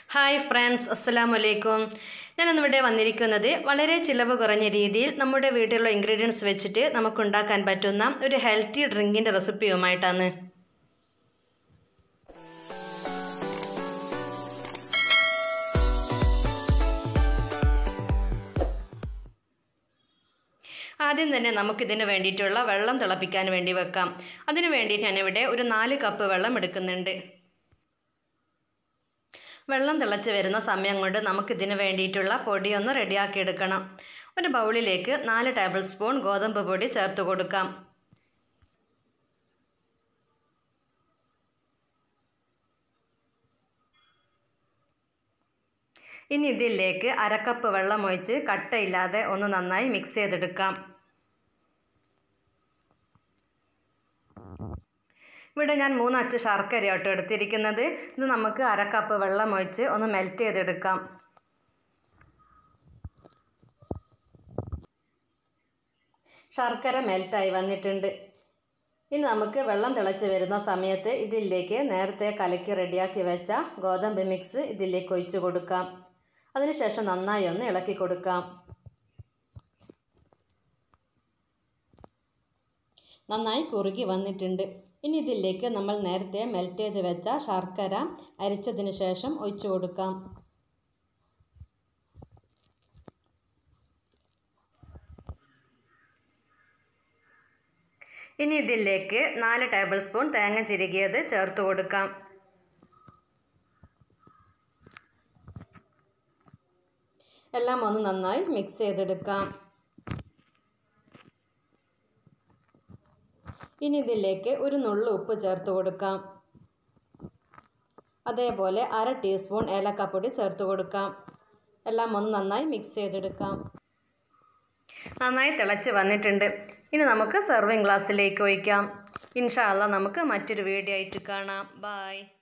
hi friends അസ്സലാമു അലൈക്കും ഞാനിന്നിവിടെ വന്നിരിക്കുന്നത് വളരെ ചിലവ് കുറഞ്ഞ രീതിയിൽ നമ്മുടെ വീട്ടിലുള്ള ഇൻഗ്രീഡിയൻസ് വെച്ചിട്ട് നമുക്കുണ്ടാക്കാൻ പറ്റുന്ന ഒരു ഹെൽത്തി ഡ്രിങ്കിൻ്റെ റെസിപ്പിയുമായിട്ടാണ് ആദ്യം തന്നെ നമുക്കിതിന് വേണ്ടിയിട്ടുള്ള വെള്ളം തിളപ്പിക്കാൻ വേണ്ടി വെക്കാം അതിന് വേണ്ടിയിട്ട് ഞാനിവിടെ ഒരു നാല് കപ്പ് വെള്ളം എടുക്കുന്നുണ്ട് വെള്ളം തിളച്ച് വരുന്ന സമയം കൊണ്ട് നമുക്കിതിന് വേണ്ടിയിട്ടുള്ള പൊടിയൊന്ന് റെഡിയാക്കി എടുക്കണം ഒരു ബൗളിലേക്ക് നാല് ടേബിൾ സ്പൂൺ ഗോതമ്പ് പൊടി ചേർത്ത് കൊടുക്കാം ഇനി ഇതിലേക്ക് അരക്കപ്പ് വെള്ളം ഒഴിച്ച് കട്ടയില്ലാതെ ഒന്ന് നന്നായി മിക്സ് ചെയ്തെടുക്കാം ഇവിടെ ഞാൻ മൂന്നച്ച് ശർക്കരയാട്ടോ എടുത്തിരിക്കുന്നത് ഇത് നമുക്ക് അരക്കപ്പ് വെള്ളം ഒഴിച്ച് ഒന്ന് മെൽറ്റ് ചെയ്തെടുക്കാം ശർക്കര മെൽറ്റായി വന്നിട്ടുണ്ട് ഇനി നമുക്ക് വെള്ളം തിളച്ച് വരുന്ന സമയത്ത് ഇതിലേക്ക് നേരത്തെ കലക്കി റെഡിയാക്കി വെച്ച ഗോതമ്പ് മിക്സ് ഇതിലേക്ക് ഒഴിച്ച് കൊടുക്കാം അതിനുശേഷം നന്നായി ഒന്ന് ഇളക്കി കൊടുക്കാം നന്നായി കുറുകി വന്നിട്ടുണ്ട് ഇനി ഇതിലേക്ക് നമ്മൾ നേരത്തെ മെൽറ്റ് ചെയ്ത് വെച്ച ശർക്കര അരിച്ചതിന് ശേഷം ഒഴിച്ചു കൊടുക്കാം ഇനി ഇതിലേക്ക് നാല് ടേബിൾ സ്പൂൺ തേങ്ങ ചിരുകിയത് ചേർത്ത് കൊടുക്കാം എല്ലാം ഒന്ന് നന്നായി മിക്സ് ചെയ്തെടുക്കാം ഇനി ഇതിലേക്ക് ഒരു നുള്ളു ഉപ്പ് ചേർത്ത് കൊടുക്കാം അതേപോലെ അര ടീസ്പൂൺ ഏലക്കപ്പൊടി ചേർത്ത് കൊടുക്കാം എല്ലാം ഒന്ന് നന്നായി മിക്സ് ചെയ്തെടുക്കാം നന്നായി തിളച്ച് വന്നിട്ടുണ്ട് ഇനി നമുക്ക് സെർവിങ് ഗ്ലാസ്സിലേക്ക് ഒഴിക്കാം ഇൻഷാല്ല നമുക്ക് മറ്റൊരു വീഡിയോ ആയിട്ട് കാണാം ബായ്